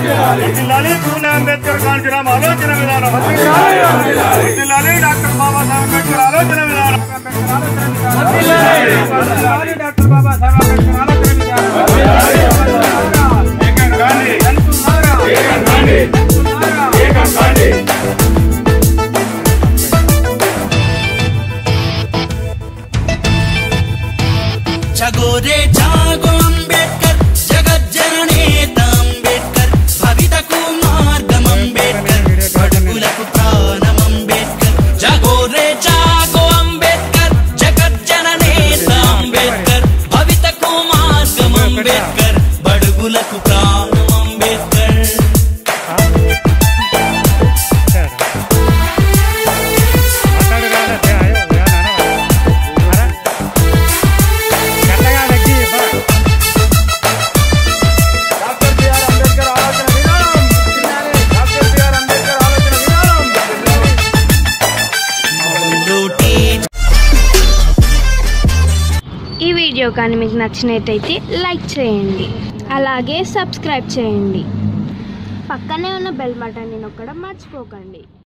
జిల్లాలి పూలే అంబేద్కర్ కాంతిరామ్ ఆలోచన విధానం జిల్లాలి డాక్టర్ బాబాసాహెబ్ అంబేద్కర్ ఆలోచన విధానం జిల్లాలి డాక్టర్ బాబాసాహెబ్ అంబేద్కర్ ఆలోచన విధానం ఏకం కాండి ఏకం కాండి ఏకం కాండి జగోరే జాగో అంబేద్కర్ జగజ్జననేత అంబేద్కర్ భవితకు మార్గం అంబేద్కర్ బడుగులకు ప్రాణం అంబేద్కర్ జగోరే జాగో అంబేద్కర్ జగజ్జననేత అంబేద్కర్ భవితకు మార్గం అంబేద్కర్ బడుగులకు ప్రాణం అంబేద్కర్ డాక్టర్ బిఆర్ అంబేద్కర్ ఆలోచన విధానం డాక్టర్ బిఆర్ అంబేద్కర్ ఆలోచన విధానం లూటీ ఈ వీడియో కానీ మీకు నచ్చినట్టయితే లైక్ చేయండి అలాగే సబ్స్క్రైబ్ చేయండి పక్కనే ఉన్న బెల్ బటన్ని నొక్కడం మర్చిపోకండి